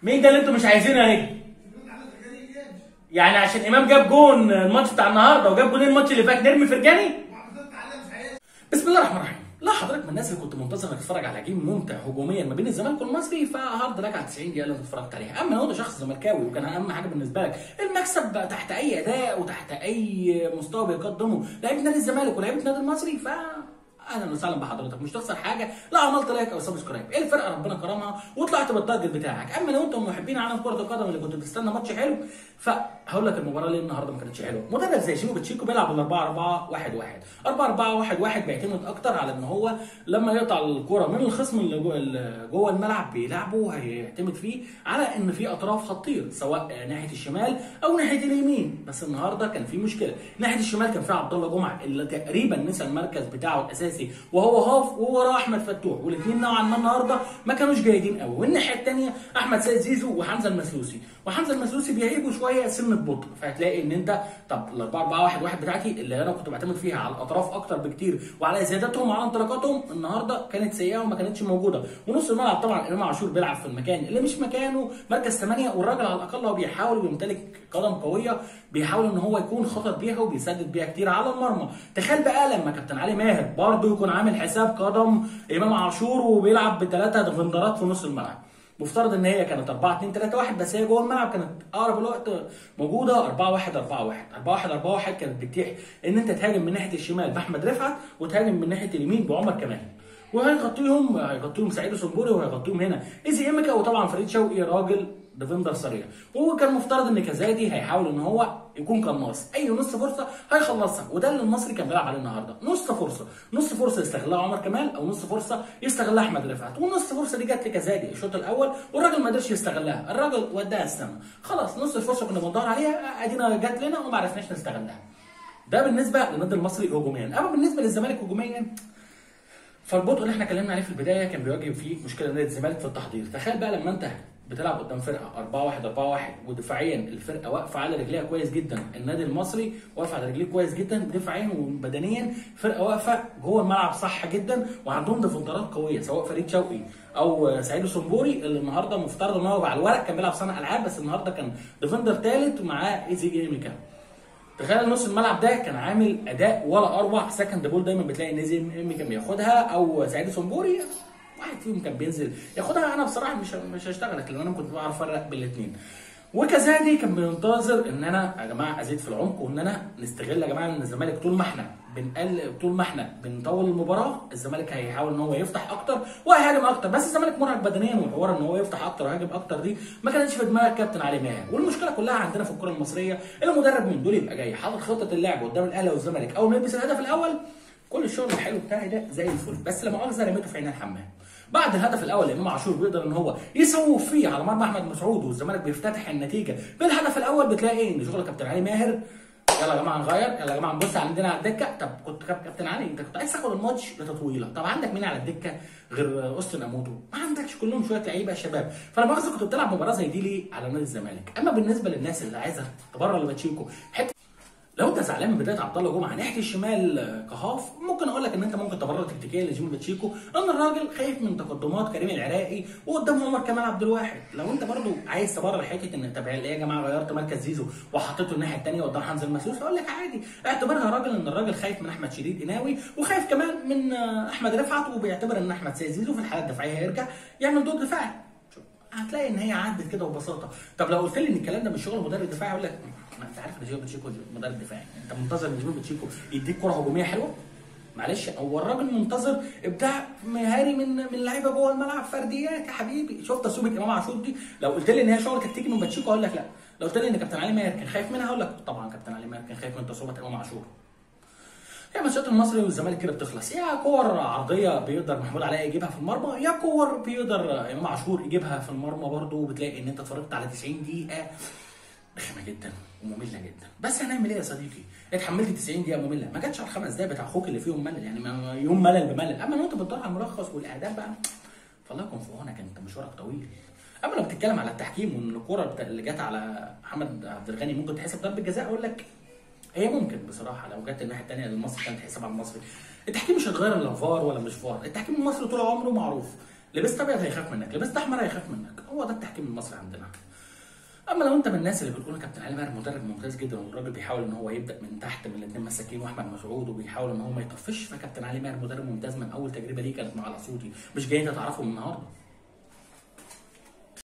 مين ده اللي انتوا مش عايزينه يا نجم يعني عشان امام جاب جون الماتش بتاع النهارده وجاب جونين الماتش اللي فات نرمي فرجاني بسم الله الرحمن الرحيم لا حضرتك من الناس اللي كنت منتظر انك تتفرج على جيم ممتع هجوميا ما بين الزمالك والمصري فهارد لك على 90 دقيقه اللي انت اتفرجت عليها اما لو انت شخص زملكاوي وكان اهم حاجه بالنسبه لك المكسب بقى تحت اي اداء وتحت اي مستوى بيقدمه لعيبه نادي الزمالك ولعيبه نادي المصري ف اهلا وسهلا بحضرتك مش تخسر حاجه لا عملت لايك او سبسكرايب ايه الفرقه ربنا كرمها وطلعت بالتارجت بتاعك اما لو انت من محبين عالم كره القدم اللي كنت بتستنى ماتش حلو فهقول لك المباراه ليه النهارده ما كانتش حلوه مدرب زي شيكو بتشيكو بيلعب بال 4 4 1 1 4 4 1 1 بيعتمد اكتر على ان هو لما يقطع الكره من الخصم اللي جوه اللي جوه الملعب بيلعبه هيعتمد فيه على ان في اطراف خطير سواء ناحيه الشمال او ناحيه اليمين بس النهارده كان في مشكله ناحيه الشمال كان في عبد الله جمعه اللي تقريبا نسى المركز بتاعه الاساسي وهو هاف ووراه احمد فتوح والاثنين نوعا ما النهارده ما كانوش جيدين قوي والناحيه الثانيه احمد سيد زيزو وحمزه المسلوسي وحمزه المسلوسي بيهيجوا شويه سنه بطء فهتلاقي ان انت طب ال 4 4 1 1 بتاعتي اللي انا كنت بعتمد فيها على الاطراف اكتر بكتير وعلى زياداتهم وعلى انطلاقاتهم النهارده كانت سيئه وما كانتش موجوده ونص الملعب طبعا امام عاشور بيلعب في المكان اللي مش مكانه مركز 8 والراجل على الاقل هو بيحاول وبيمتلك قدم قويه بيحاول ان هو يكون خطر بيها وبيسدد بيها كتير على المرمى تخيل بقى لما كابتن علي ماهر برضه يكون عامل حساب قدم امام عاشور وبيلعب بثلاثه ديفندرات في نص الملعب مفترض ان هي كانت 4 2 3 1 بس هي جوه الملعب كانت اقرب الوقت موجوده 4 1 4 1 4 1 4 1 كانت بتتيح ان انت تهاجم من ناحيه الشمال باحمد رفعت وتهاجم من ناحيه اليمين بعمر كمال وهيغطيهم هيغطيهم سعيد سنبوري وهيغطيهم هنا ايزي امكا وطبعا فريد شوقي راجل ديفندر سريع وهو كان مفترض ان كزادي هيحاول ان هو يكون قناص اي نص فرصه هيخلصها وده اللي المصري كان بيلعب عليه النهارده نص فرصه نص فرصه يستغلها عمر كمال او نص فرصه يستغلها احمد رفعت والنص فرصه دي جت لكزادي الشوط الاول والراجل ما قدرش يستغلها الراجل وداها السما خلاص نص الفرصه كنا بندور عليها ادينا جت لنا وما عرفناش نستغلها ده بالنسبه للنادي المصري هجوميا اما بالنسبه للزمالك هجوميا فالبطء اللي احنا اتكلمنا عليه في البدايه كان بيواجه فيه مشكله نادي الزمالك في التحضير تخيل بقى لما انت بتلعب قدام فرقه 4 1 4 1 ودفاعيا الفرقه واقفه على رجليها كويس جدا النادي المصري واقف على رجليه كويس جدا دفاعيا وبدنيا فرقه واقفه جوه الملعب صح جدا وعندهم ديفندرات قويه سواء فريد شوقي او سعيد سنبوري اللي النهارده مفترض ان هو على الورق كان بيلعب صانع العاب بس النهارده كان ديفندر ثالث معاه ايزي جيميكا تخيل نص الملعب ده كان عامل اداء ولا اروع سكند بول دايما بتلاقي نيزي امي كان بياخدها او سعيد سنبوري واحد فيهم كان بينزل ياخدها انا بصراحه مش مش هشتغلك لان انا كنت بعرف افرق بين الاثنين وكذلك كان بينتظر ان انا يا جماعه ازيد في العمق وان انا نستغل يا جماعه ان الزمالك طول ما احنا بنقل طول ما احنا بنطول المباراه الزمالك هيحاول ان هو يفتح اكتر وهيهاجم اكتر بس الزمالك مرهق بدنيا وحوار ان هو يفتح اكتر ويهاجم اكتر دي ما كانتش في دماغ كابتن علي ماهر والمشكله كلها عندنا في الكره المصريه المدرب من دول يبقى جاي حاطط خطه اللعب قدام الاهلي والزمالك اول ما يلبس الهدف الاول كل الشغل الحلو بتاعي ده زي الفل بس لما مؤاخذه رميته في عين الحمام بعد الهدف الاول امام عاشور بيقدر ان هو يسوف فيه على مرمى احمد مسعود والزمالك بيفتتح النتيجه بالهدف الاول بتلاقي ايه ان شغل كابتن علي ماهر يلا يا جماعه نغير يلا يا جماعه نبص عندنا على الدكه طب كنت كابتن علي انت كنت عايز تاخد الماتش لتطويله طب عندك مين على الدكه غير اوستن اموتو ما عندكش كلهم شويه لعيبه شباب فانا مؤاخذه كنت بتلعب مباراه زي دي ليه على نادي الزمالك اما بالنسبه للناس اللي عايزه تبرر لباتشيكو حته لو انت زعلان من بدايه عبد الله جمعه ناحيه الشمال كهاف ممكن اقول لك ان انت ممكن تبرر تكتيكيا لجيمي باتشيكو ان الراجل خايف من تقدمات كريم العراقي وقدام عمر كمال عبد الواحد لو انت برضو عايز تبرر حته ان طب ايه يا جماعه غيرت مركز زيزو وحطيته الناحيه الثانيه قدام حمزه المسلوس اقول لك عادي اعتبرها راجل ان الراجل خايف من احمد شديد قناوي وخايف كمان من احمد رفعت وبيعتبر ان احمد سيد زيزو في الحاله الدفاعيه هيرجع يعمل دور دفاعي هتلاقي ان هي عدت كده ببساطه طب لو قلت لي ان الكلام ده مش شغل مدرب دفاعي اقول لك ما انت عارف ان جيمي باتشيكو مدرب دفاعي انت منتظر ان جيمي باتشيكو يديك كره هجوميه حلوه معلش هو الراجل منتظر ابداع مهاري من من لعيبه جوه الملعب فرديات يا حبيبي شفت تسوبه امام عاشور دي لو قلت لي ان هي شغل تكتيكي من باتشيكو اقول لك لا لو قلت لي ان كابتن علي ماهر كان خايف منها اقول لك طبعا كابتن علي ماهر كان خايف من تصويبه امام عاشور هي ماتشات المصري والزمالك كده بتخلص يا كور عرضيه بيقدر محمود علاء يجيبها في المرمى يا كور بيقدر امام عاشور يجيبها في المرمى برضه وبتلاقي ان انت اتفرجت على 90 دقيقه رخمه جدا وممله جدا بس هنعمل ايه يا صديقي؟ اتحملت 90 دقيقه ممله ما جاتش على الخمس دقايق بتاع اخوك اللي فيهم ملل يعني ما يوم ملل بملل اما لو انت بتدور على الملخص والاهداف بقى فالله يكون في عونك انت مشوارك طويل اما لو بتتكلم على التحكيم وان الكوره اللي جت على محمد عبد الغني ممكن تحسب ضربه جزاء اقول لك هي ممكن بصراحه لو جت الناحيه الثانيه للمصري كانت تحسب على المصري التحكيم مش هيتغير لا فار ولا مش فار التحكيم المصري طول عمره معروف لبست ابيض هيخاف منك لبست احمر هيخاف منك هو ده التحكيم المصري عندنا اما لو انت من الناس اللي بتقول كابتن علي ماهر مدرب ممتاز جدا والراجل بيحاول ان هو يبدا من تحت من الاثنين مساكين واحمد مسعود وبيحاول ان هو ما يطفش فكابتن علي ماهر مدرب ممتاز من اول تجربه ليه كانت مع الاسيوطي مش جاي انت تعرفه من النهارده